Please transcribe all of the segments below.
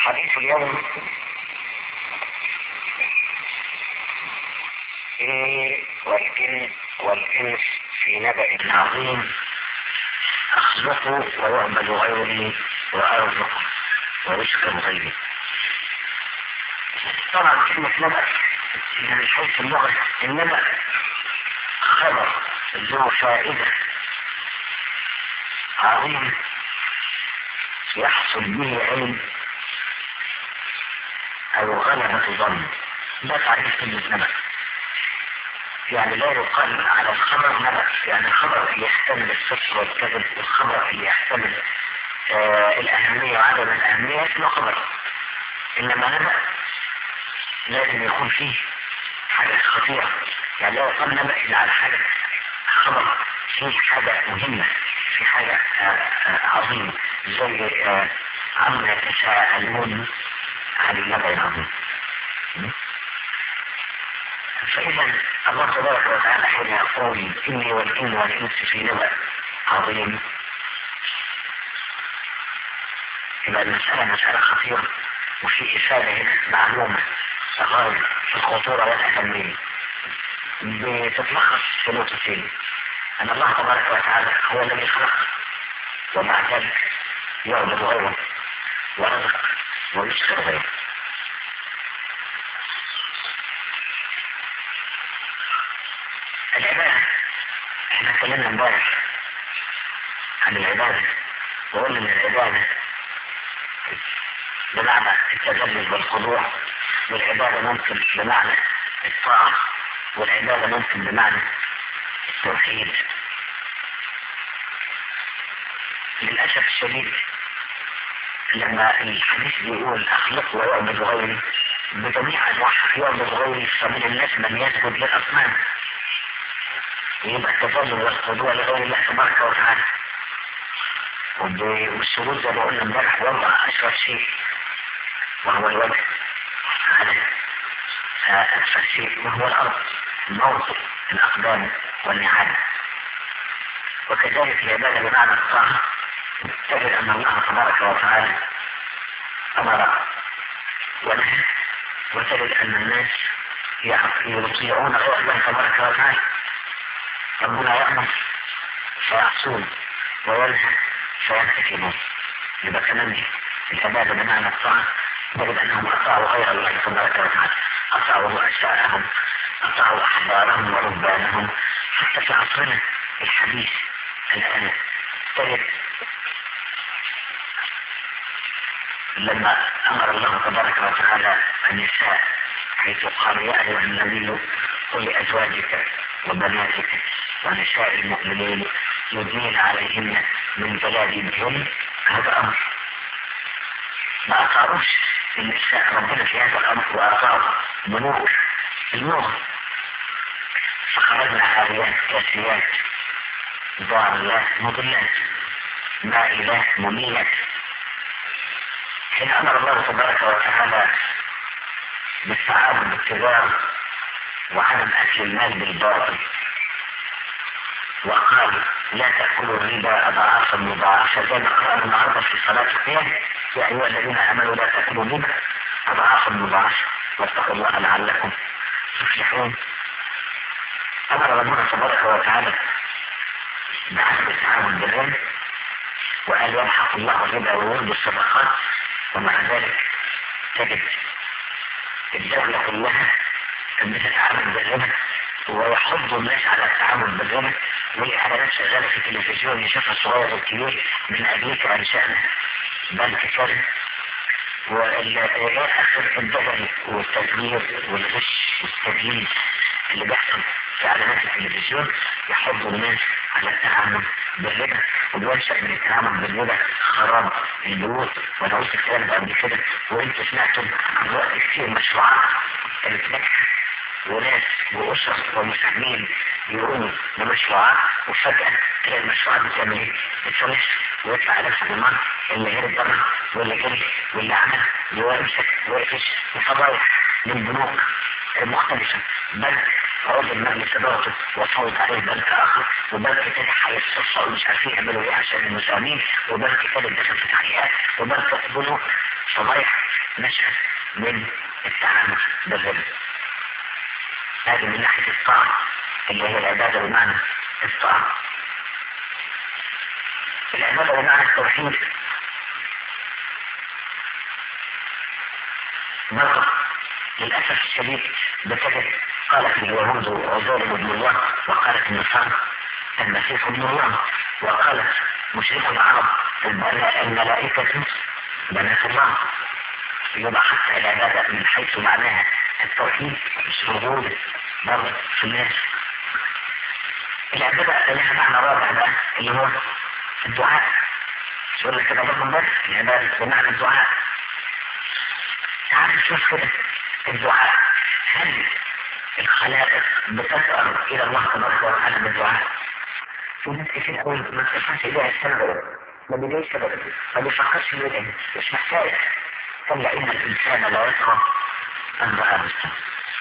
حديث اليوم إني والجن والإنس في نبأ عظيم أخلق ويعبد غيري وأرزق ورزق غيري طبعا كلمة نبأ من حيث اللغة النبأ خبر ذو فائدة عظيم يحصل به علم أو غلبة ظن ده تعريف كلمة نبأ يعني لا يقال على الخبر نبأ يعني الخبر يحتمل الصدق والكذب والخبر يحتمل آه الأهمية وعدم الأهمية اسمه خبر إنما نبأ لازم يكون فيه حاجة خطيرة يعني لا يقال نبأ إلا على حاجة خبر فيه حاجة مهمة في حاجة آه آه عظيمة زي عما يتساءلون عن النبأ العظيم فإذا الله تبارك وتعالى حين يقول إني والإن والإنس في نبأ عظيم يبقى المسألة مسألة خطيرة وفي إفادة هنا معلومة غاية في الخطورة والأهمية بتتلخص في نقطتين أن الله تبارك وتعالى هو الذي خلق ومع ذلك يعبد غيره ورزق ويشكر غيره العبادة احنا اتكلمنا امبارح عن العبادة وقلنا ان العبادة بمعنى التذلل والخضوع والعبادة ممكن بمعنى الطاعة والعبادة ممكن بمعنى التوحيد للأسف الشديد لما الحديث بيقول أخلق ويعبد غيري بجميع أنواعها يعبد غيري فمن الناس من يسجد للأصنام يبقى التفضل والخضوع لغير الله تبارك وتعالى والسجود زي ما قلنا امبارح وضع أشرف شيء وهو الوجه على أكثر شيء وهو الأرض موضع الأقدام والنعال وكذلك العبادة بمعنى الطاعة تجد أن الله تبارك وتعالى أمر ونهى وتجد أن الناس يطيعون غير الله تبارك وتعالى ربنا يأمر فيعصون وينهى فينتكبون يبقى كمان دي العبادة بمعنى الطاعة تجد أنهم أطاعوا غير الله تبارك وتعالى أطاعوا رؤساءهم أطاعوا أحبارهم ورهبانهم حتى في عصرنا الحديث الآن تجد لما أمر الله تبارك وتعالى النساء حيث قال يا أيها النبي قل لأزواجك وبناتك ونساء المؤمنين يدنين عليهن من جلابيبهن هذا أمر ما أطاعوش النساء ربنا في هذا الأمر وأطاعوا بنور النور فخرجنا عاريات كاسيات ضاريات مضلات مائلات مميلات حين أمر الله تبارك وتعالى بالتعاون بالتجارة وعدم أكل المال بالباطل وقال لا تأكلوا الربا أضعافا مضاعفة زي ما قرأنا النهاردة في صلاة القيام يا أيها الذين آمنوا لا تأكلوا الربا أضعافا مضاعفة واتقوا الله لعلكم تفلحون أمر ربنا تبارك وتعالى بعدم التعامل بالربا وقال يمحق الله الربا ويربي الصدقات ومع ذلك تجد الدولة كلها بتتعامل بالربا ويحض الناس على التعامل بالربا والإعلانات شغالة في التلفزيون يشوفها الصغير والكبير من أجلك أنشأنا بنك كذا وآخر الدجل والتدمير والغش والتدليس اللي بيحصل في إعلانات التلفزيون يحض الناس على التعامل بالربا وبينشأ من التعامل بالربا خراب البيوت وانا قلت الكلام ده قبل كده وانتوا سمعتم عن وقت كتير مشروعات كانت ناجحه وناس واسر ومساهمين يقوموا بمشروعات وفجأة تلاقي المشروعات بتعمل ايه؟ بتفلس ويطلع نفس الدمار اللي هرب بره واللي جري واللي عمل ويمسك ويقفش وفضايح للبنوك المختلفة بنك عضو المجلس ادارته وفوض عليه بنك اخر وبنك تاني هيستصعوا مش عارفين يعملوا ايه عشان المساهمين وبنك تالت دخل في تحقيقات وبنك بنوك فضايح نشأت من التعامل بالربا هذه من ناحية الطاعة اللي هي العبادة بمعنى الطاعة العبادة بمعنى التوحيد مرة للأسف الشديد بتجد قالت اليهود عزير ابن الله وقالت النصارى المسيح ابن الله وقالت مشرك العرب الملائكة بنات الله يبقى حتى العبادة من حيث معناها التوحيد مش موجود برضه في الناس العبادة لها معنى رابع بقى اللي هو الدعاء مش يقول لك كده برضه بس العبادة بمعنى الدعاء تعال نشوف كده الدعاء هل الخلائق بتسأل إلى الله تبارك وتعالى بالدعاء في ناس كتير قوي ما بتفهمش إليها السبب ما بيلاقيش سبب ما بيفكرش في إيه مش محتاج كلا إن الإنسان لا يطغى أن رآه السبب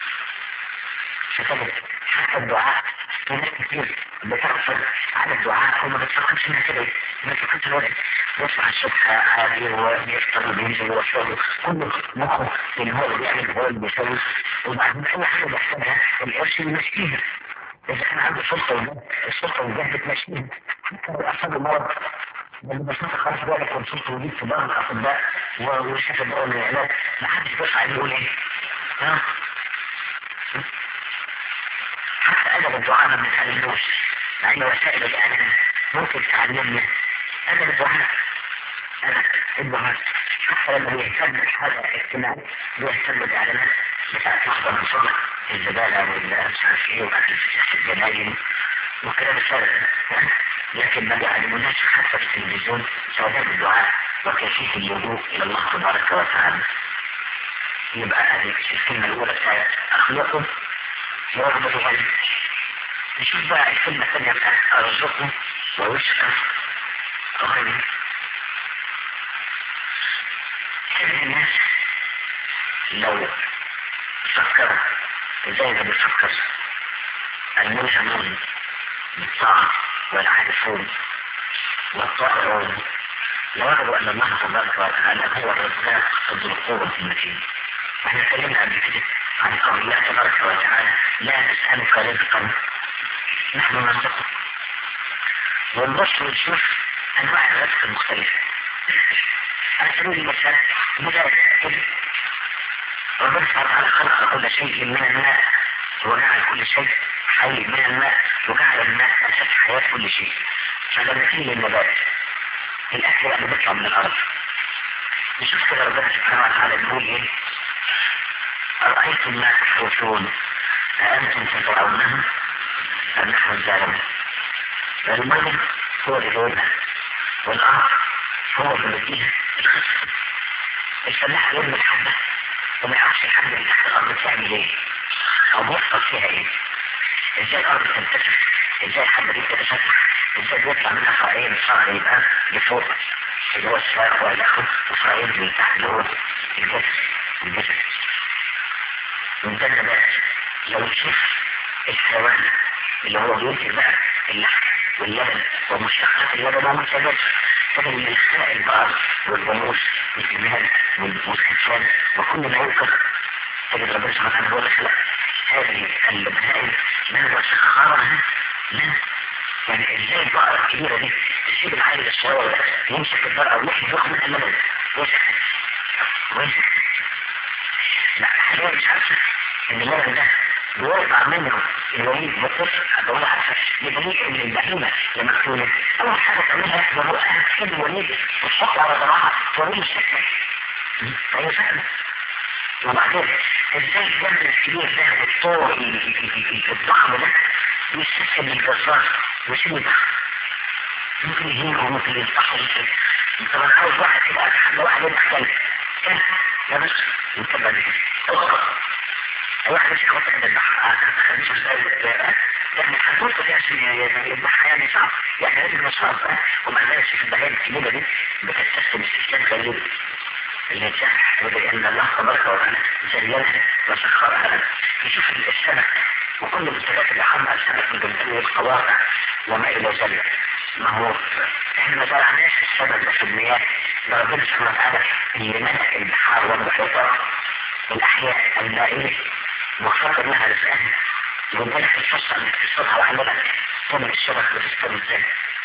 فتجد حتى الدعاء في ناس كتير بتغفل على الدعاء وما بتفكرش انها كده ما بتفكرش الولد يصحى الصبح عادي وبيفطر وبينزل ويشرب كله مخه ان هو بيعمل هو اللي بيسوي وبعدين اي حاجه بيحسبها القرش بيمشيها اذا كان عنده سلطه وجهد السلطه والجهد بتمشيها حتى لو اصاب المرض اللي بسيطة خلاص بقى لك وصلت وجيت في بعض الأطباء وشاف الدواء من العلاج ما حدش بيصحى عليه يقول إيه؟ ها؟ حتى أدب الدعاء ما بنتعلموش مع إن وسائل الإعلام ممكن تعلمنا أدب الدعاء أدب الدعاء حتى لما بيهتم بحاجة اجتماعية بيهتم بالإعلانات بتاعت لحظة من صدق الزبالة ولا مش عارف إيه وأكل في الجناين وكلام الفارغ لكن ما بيعلموناش حتى في التلفزيون سواء الدعاء وكيفية اللجوء إلى الله تبارك وتعالى يبقى هذه الكلمة الأولى بتاعت أخلقكم ورغبة غيري نشوف بقى الكلمة الثانية بتاعت أرزقكم ووشكا غيري كل الناس لو فكروا زي ما بيفكر الملزمون بالطاعة والعارفون والطائعون لوجدوا أن الله تبارك وتعالى هو الرزاق ذو القوة المتين احنا اتكلمنا قبل كده عن قول الله تبارك وتعالى لا نسألك رزقا نحن نرزقك ونبص ونشوف أنواع الرزق المختلفة على سبيل المثال بداية كده ربنا سبحانه وتعالى خلق كل شيء من الماء وجعل كل شيء حي من الماء وجعل الماء أساس حياة كل شيء فلما تيجي النبات الأكل اللي بيطلع من الأرض نشوف كده ربنا سبحانه وتعالى بيقول إيه أرأيتم ما تحرثون أأنتم تزرعونه أم نحن الزارعون المرض هو اللي جايبها والأرض هو اللي بيديها الفلاح يرمي الحبة وما يعرفش الحبة اللي تحت الأرض بتعمل إيه أو بيحصل فيها إيه إزاي الأرض تنتفع إزاي الحبة دي بتتفتح إزاي بيطلع منها فرعين فرع يبقى لفوق اللي هو الساق والأخر وفرعين اللي تحت اللي هو الجسم الجسم من ده النبات لو تشوف الحيوان اللي هو بينتج بقى اللحم واللبن ومشتقات اللبن ومنتجات تجد من الخلاء البقر والجاموس والجمال والخرفان وكل ما يوجد تجد ربنا سبحانه وتعالى هو اللي خلق هذه البهائم من وسخرها لنا يعني ازاي البقرة الكبيرة دي تسيب العيل الصغير ده يمسك البقرة ويحب ياخد منها اللبن ويسخن ويسخن لا حاليا مش عارفة ان اللبن ده بيرفع منه الوليد بالطفل هو عارفة بدليل ان البهيمة لما تكون اول حاجة تعملها يحضر رؤها تحب الوليد وتحط على ضراعها توليه الشكل فهي فاهمة وبعدين ازاي الجبل الكبير ده والطور الضخم ده يستسهل للجزار ويسيب الضخم ممكن يهينه وممكن يذبحه ممكن طبعا عاوز واحد كده حاجة واحد يتخيل كان يا بس يتبع ده واحد مش يخطط يذبحها مش ازاي يعني حضرتك دي عشان يذبحها يعني صعب يعني لازم نصاب ومع ذلك شوف البهائم الكبيرة دي بتستسلم استسلام غريب الإنسان وبأن الله تبارك وتعالى زينها وسخرها لنا نشوف السمك وكل المنتجات اللي حمل السمك من جمهورية والقواقع وما إلى ذلك ما هو احنا ما زرعناش السمك ده في المياه ده ربنا سبحانه وتعالى اللي ملأ البحار والمحيطات والأحياء المائية وخاطر لها رزقها ربنا هيفسر انك تصطادها وعلمك طبع الشبك بتصطاد ازاي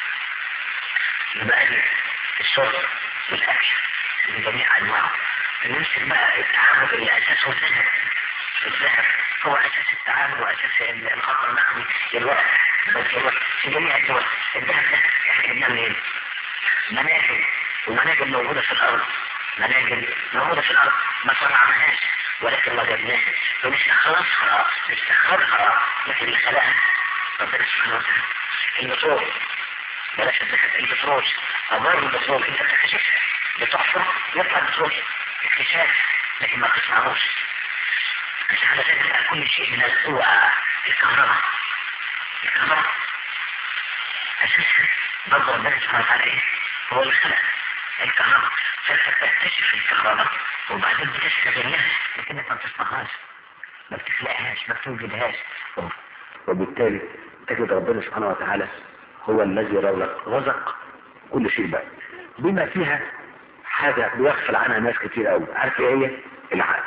يبقى الشرب والأكل بجميع أنواعه نمسك بقى التعامل اللي أساسه الذهب الذهب هو أساس التعامل وأساس الخط النقدي للوقت بس هو في جميع الدول الذهب ده احنا جبناه منين؟ مناجم ومناجم موجودة في الأرض مناجم موجودة في الأرض ما صنعناهاش ولكن وجدناها فنستخلصها نستخرجها لكن اللي خلقها ربنا سبحانه وتعالى البترول بلاش الذهب البترول أمر البترول أنت بتكتشفها بتحفر يطلع بترول اكتشاف لكن ما تصنعوش عشان على ذلك كل شيء من القوة الكهرباء الكهرباء أساسها برضه ربنا سبحانه وتعالى إيه؟ هو اللي خلق الكهرباء فأنت بتكتشف الكهرباء وبعدين بتستغلها لكن ما بتصنعهاش ما بتخلقهاش ما بتوجدهاش وبالتالي تجد ربنا سبحانه وتعالى هو الذي رزق رزق كل شيء بقى بما فيها حاجة بيغفل عنها ناس كتير قوي عارف ايه هي العقل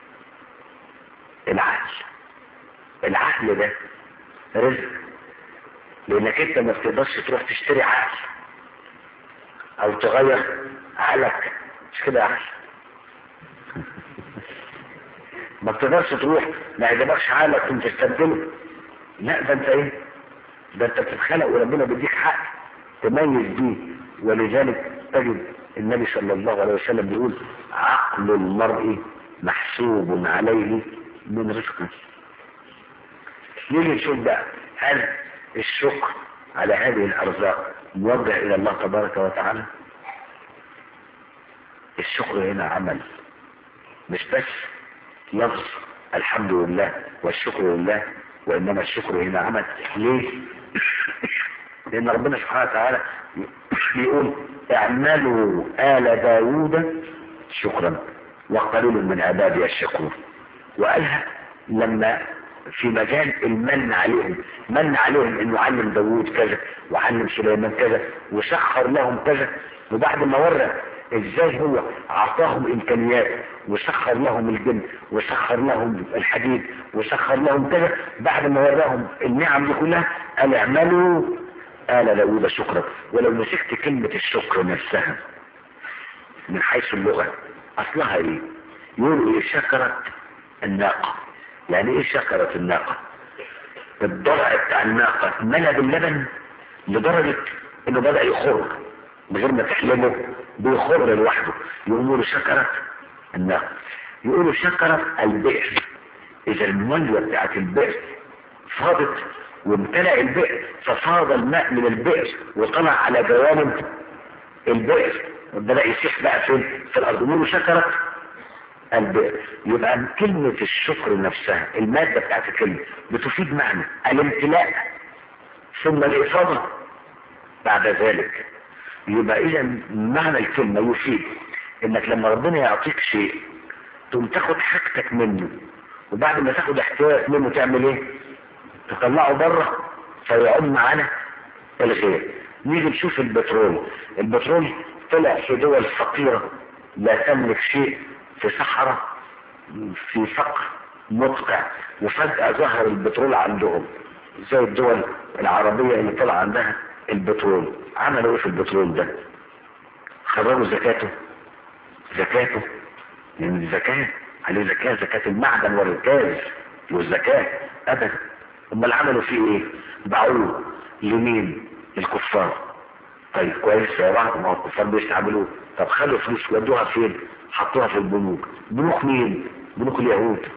العقل العقل ده رزق لانك انت ما بتقدرش تروح تشتري عقل او تغير عقلك مش كده عقل ما بتقدرش تروح ما يعجبكش عقلك تقوم تستبدله لا ده انت ايه ده انت بتتخلق وربنا بيديك حق تميز بيه ولذلك تجد النبي صلى الله عليه وسلم بيقول عقل المرء محسوب عليه من رزقه نيجي نشوف بقى هل الشكر على هذه الارزاق موجه الى الله تبارك وتعالى الشكر هنا عمل مش بس لفظ الحمد لله والشكر لله وانما الشكر هنا عمل ليه لان ربنا سبحانه وتعالى بيقول اعملوا آل داوود شكرا وقليل من عبادي الشكور وقالها لما في مجال المن عليهم من عليهم انه علم داوود كذا وعلم سليمان كذا وسخر لهم كذا وبعد ما ورى ازاي هو اعطاهم امكانيات وسخر لهم الجن وسخر لهم الحديد وسخر لهم كذا بعد ما وراهم النعم دي كلها قال اعملوا آل داوود شكرا ولو مسكت كلمة الشكر نفسها من حيث اللغة اصلها ايه يقولوا ايه شكرت الناقة يعني ايه شكرت الناقة الضرع بتاع الناقة ملى باللبن لدرجة انه بدأ يخر من غير ما تحلمه بيخر لوحده يقولوا شكرت الناقة يقولوا شكرت البئر اذا المية بتاعت البئر فاضت وامتلأ البئر ففاض الماء من البئر وطلع على جوانب البئر بدأ يسيح بقى فين في الارض يقولوا شكرت البئر يبقى كلمة الشكر نفسها المادة بتاعت الكلمة بتفيد معنى الامتلاء ثم الإفاضة بعد ذلك يبقى إذا معنى الكلمة يفيد إنك لما ربنا يعطيك شيء تقوم تاخد حاجتك منه وبعد ما تاخد احتياجك منه تعمل ايه؟ تطلعه بره فيعم على الغير نيجي نشوف البترول البترول طلع في دول فقيرة لا تملك شيء في صحراء في فقر مدقع وفجأة ظهر البترول عندهم زي الدول العربية اللي طلع عندها البترول عملوا ايه في البترول ده خرجوا زكاته زكاته لان الزكاة عليه زكاة زكاة المعدن والركاز والزكاة ابدا امال عملوا فيه ايه باعوه لمين الكفار طيب كويس يا بعض ما هو الكفار بيستعملوه طب خدوا فلوس ودوها فين حطوها في البنوك بنوك مين بنوك اليهود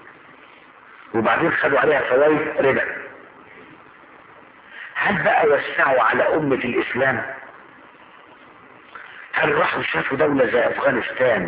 وبعدين خدوا عليها فوائد ربا هل بقى وسعوا على أمة الإسلام هل راحوا شافوا دولة زي أفغانستان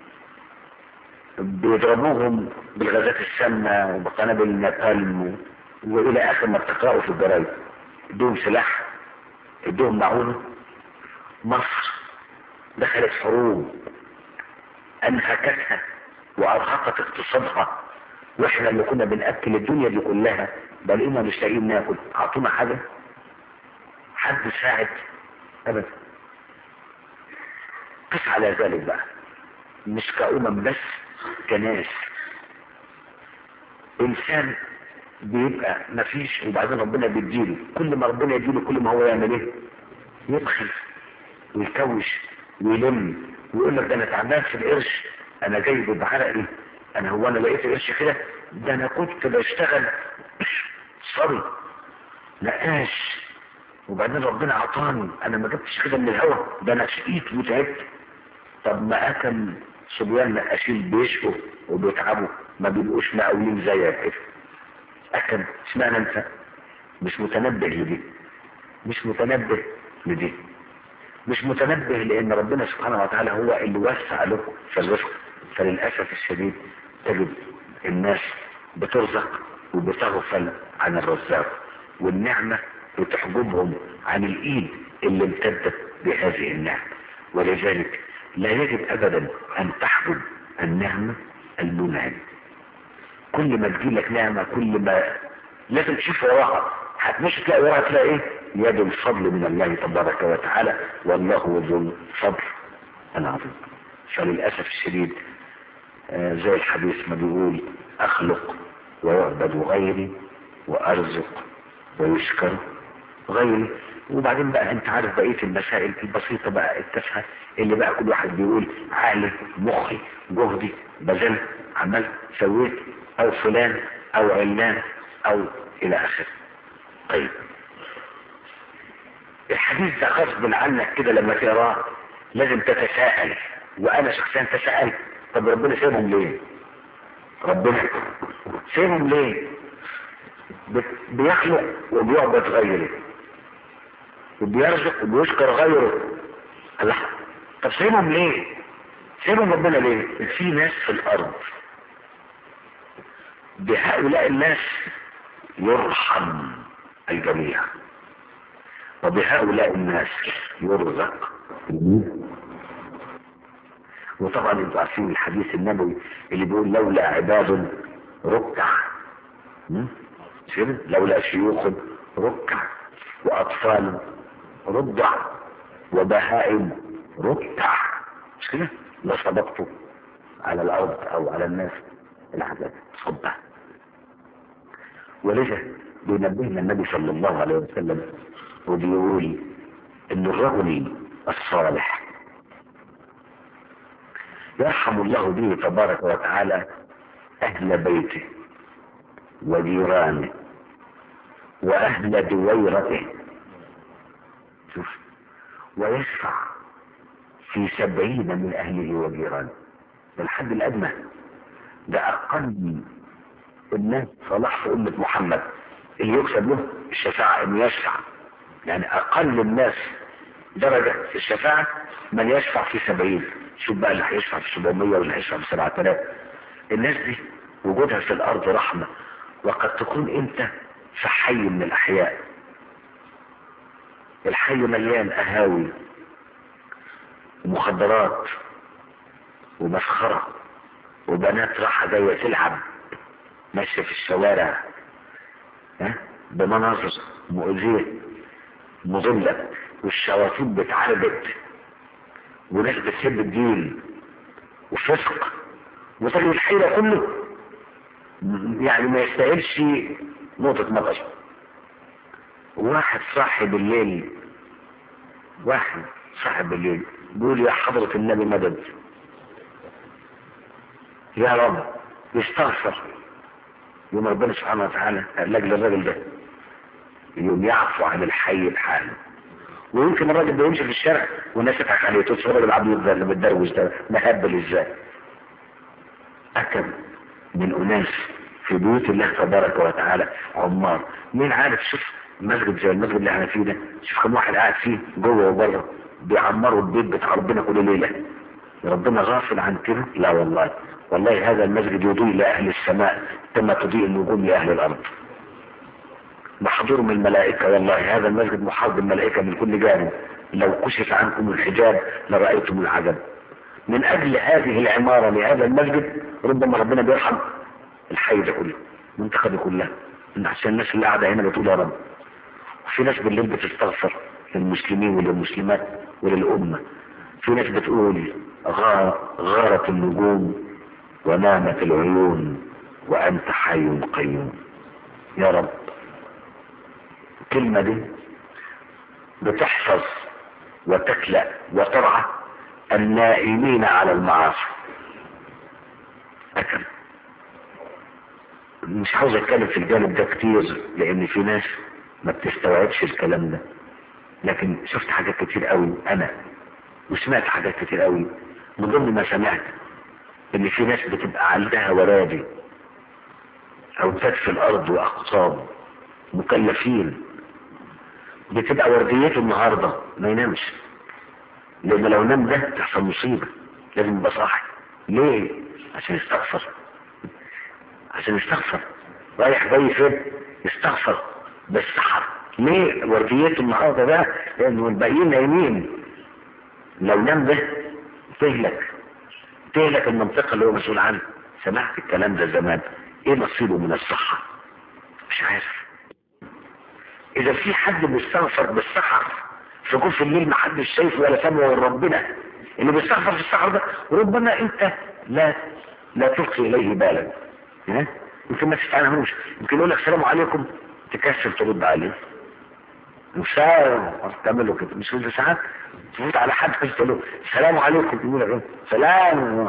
بيضربوهم بالغازات السامة وبقنابل النابالم وإلى آخر ما بتقرأوا في الجرايد ادوهم سلاح ادوهم معونة مصر دخلت حروب انهكتها وارهقت اقتصادها واحنا اللي كنا بنأكل الدنيا دي كلها بقينا مش لاقيين ناكل اعطونا حاجة حد ساعد ابدا قس على ذلك بقى مش كأمم بس كناس انسان بيبقى مفيش وبعدين ربنا بيديله كل ما ربنا يديله كل ما هو يعمل ايه يبخل ويكوش ويلم ويقول لك ده انا تعبان في القرش انا جايبه بعرقي انا هو انا لقيت قرش كده ده انا كنت بشتغل صبي نقاش وبعدين ربنا عطاني انا ما جبتش كده من الهوا ده انا شقيت وتعبت طب ما اكل صبيان نقاشين بيشقوا وبيتعبوا ما بيبقوش مقاولين زيك كده اكل اشمعنى انت مش متنبه لدي مش متنبه لدي مش متنبه لان ربنا سبحانه وتعالى هو اللي وسع لكم في الرزق فللاسف الشديد تجد الناس بترزق وبتغفل عن الرزاق والنعمه بتحجبهم عن الايد اللي امتدت بهذه النعمه ولذلك لا يجب ابدا ان تحجب النعمه المنعم كل ما تجيلك نعمه كل ما لازم تشوف وراها هتمش تلاقي وراها تلاقي ايه يد الفضل من الله تبارك وتعالى والله ذو الفضل العظيم فللاسف الشديد آه زي الحديث ما بيقول اخلق ويعبد غيري وارزق ويشكر غيري وبعدين بقى انت عارف بقية المسائل البسيطة بقى التافهة اللي بقى كل واحد بيقول عقلي مخي جهدي بذلت عملت سويت او فلان او علان او الى اخره طيب الحديث ده غصب عنك كده لما تقراه لازم تتساءل وانا شخصيا تساءلت طب ربنا سيبهم ليه ربنا سيبهم ليه بيخلق وبيعبد غيره وبيرزق وبيشكر غيره الله طب سيبهم ليه سيبهم ربنا ليه في ناس في الارض بهؤلاء الناس يرحم الجميع وبهؤلاء الناس يرزق وطبعا انتوا عارفين الحديث النبوي اللي بيقول لولا عباد ركع كده لولا شيوخ ركع واطفال رضع وبهائم ركع مش كده لصبقته على الارض او على الناس العذاب صبه ولذا بينبهنا النبي صلى الله عليه وسلم وبيقول ان الرجل الصالح يرحم الله به تبارك وتعالى اهل بيته وجيرانه واهل دويرته شوف ويشفع في سبعين من اهله وجيرانه ده الحد الادنى ده اقل الناس صلاح في امه محمد اللي يكسب له الشفاعه انه يشفع يعني اقل الناس درجة في الشفاعة من يشفع في سبعين شوف بقى اللي هيشفع في سبعمية واللي هيشفع في سبعة آلاف الناس دي وجودها في الارض رحمة وقد تكون انت في حي من الاحياء الحي مليان اهاوي ومخدرات ومسخرة وبنات راحة جاية تلعب ماشية في الشوارع ها بمناظر مؤذية مضلة والشياطين بتعربت وناس بتسب الدين وفسق وتجد الحي ده كله يعني ما يستاهلش نقطة مطر واحد صاحب الليل واحد صاحب الليل بيقول يا حضرة النبي مدد يا رب يستغفر يوم ربنا سبحانه وتعالى لاجل الراجل ده يوم يعفو عن الحي بحاله ويمكن الراجل ده يمشي في الشارع والناس تضحك عليه تقول الراجل العبيط ده اللي متدروش ده مهبل ازاي اكم من اناس في بيوت الله تبارك وتعالى عمار مين عارف شوف مسجد زي المسجد اللي احنا فيه ده شوف كم واحد قاعد فيه جوه وبره بيعمروا البيت بتاع ربنا كل ليله ربنا غافل عن كده لا والله والله هذا المسجد يضيء لاهل السماء كما تضيء النجوم لاهل الارض محظور من الملائكة والله هذا المسجد محاط بالملائكة من كل جانب لو كشف عنكم الحجاب لرأيتم العجب من أجل هذه العمارة لهذا المسجد ربما ربنا بيرحم الحي ده كله المنطقة دي كلها من عشان الناس اللي قاعدة هنا بتقول يا رب وفي ناس بالليل بتستغفر للمسلمين وللمسلمات وللأمة في ناس بتقول غار غارت النجوم ونامت العيون وأنت حي قيوم يا رب الكلمة دي بتحفظ وتكلأ وترعى النائمين على المعاصي أكل مش عاوز اتكلم في الجانب ده كتير لان في ناس ما بتستوعبش الكلام ده لكن شفت حاجات كتير قوي انا وسمعت حاجات كتير قوي من ضمن ما سمعت ان في ناس بتبقى عندها ورادي اوتاد في الارض واقطاب مكلفين بتبقى ورديته النهارده ما ينامش لان لو نام ده تحصل مصيبه لازم يبقى صاحي ليه عشان يستغفر عشان يستغفر رايح جاي فين يستغفر بالسحر ليه ورديته النهارده ده لانه الباقيين نايمين لو نام ده تهلك تهلك المنطقه اللي هو مسؤول عنها سمعت الكلام ده زمان ايه نصيبه من الصحه مش عارف اذا في حد بيستغفر بالسحر في جوف الليل ما حدش شايفه ولا سامعه غير ربنا اللي بيستغفر في السحر ده وربنا انت لا لا تلقي اليه بالا ها يمكن ما تستعنهوش يمكن يقول لك السلام عليكم تكسل ترد عليه وساعة تعمله كده مش كل ساعات تفوت على حد كده تقول له السلام عليكم يقول لك إيه؟ سلام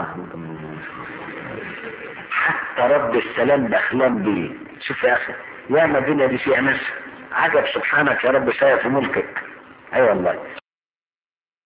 حتى رد السلام باخلام بيه شوف يا اخي يا مدينة دي فيها ناس عجب سبحانك يا رب سايا في ملكك اي أيوة والله